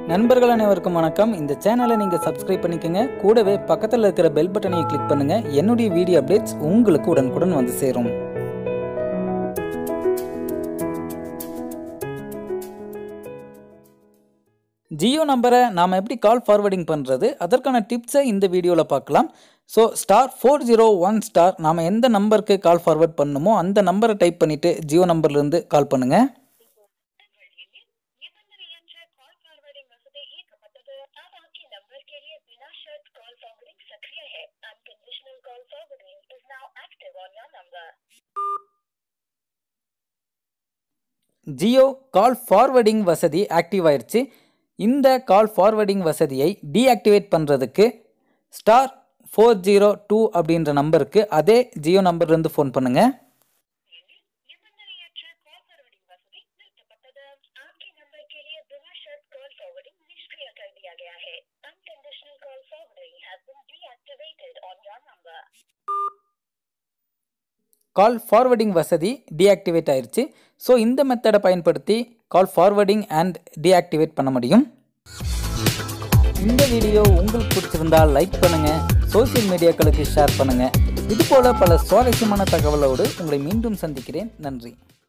நண்பர்கள் அனைவருக்கும் வணக்கம் இந்த சேனலை நீங்கள் சப்ஸ்கிரைப் பண்ணிக்கோங்க கூடவே பக்கத்தில் இருக்கிற பெல் பட்டனையும் கிளிக் பண்ணுங்க என்னுடைய வீடியோ அப்டேட்ஸ் உங்களுக்கு உடனுக்குடன் வந்து சேரும் ஜியோ நம்பரை நாம் எப்படி கால் ஃபார்வர்டிங் பண்ணுறது அதற்கான டிப்ஸை இந்த வீடியோவில் பார்க்கலாம் so star four zero one star நாம் எந்த நம்பருக்கு கால் ஃபார்வர்ட் பண்ணணுமோ அந்த நம்பரை டைப் பண்ணிவிட்டு ஜியோ நம்பர்லேருந்து கால் பண்ணுங்கள் நிபந்தனையற்ற கால் ஃபார்வர்டிங் வசதி இயக்கப்பட்டது अब आपके नंबर के लिए बिना शर्त कॉल फॉरवर्डिंग सक्रिय है unconditional call forwarding is now active on your number Jio call forwarding வசதி ஆக்டிவ் ஆயிருச்சு இந்த கால் ஃபார்வர்டிங் வசதியை டீஆக்டிவேட் பண்ணுறதுக்கு ஸ்டார் ஃபோர் ஜீரோ டூ அப்படின்ற நம்பருக்கு அதே ஜியோ நம்பர்லேருந்து ஃபோன் பண்ணுங்கள் நிபந்தனையற்ற கால் ஃபார்வர்டிங் வசதி நிறுத்தப்பட்டது आपके नंबर के लिए बिना शर्त कॉल फॉरवर्डिंग निष्क्रिय कर दिया गया है unconditional call forwarding has been deactivated on your number call forwarding வசதி டீஆக்டிவேட் ஆயிருச்சு ஸோ இந்த மெத்தடை பயன்படுத்தி கால் ஃபார்வர்டிங் அண்ட் டீஆக்டிவேட் பண்ண முடியும் இந்த வீடியோ உங்களுக்கு பிடிச்சிருந்தால் லைக் பண்ணுங்கள் சோஷியல் மீடியாக்களுக்கு ஷேர் பண்ணுங்கள் இது போல பல சுவாரஸ்யமான தகவலோடு உங்களை மீண்டும் சந்திக்கிறேன் நன்றி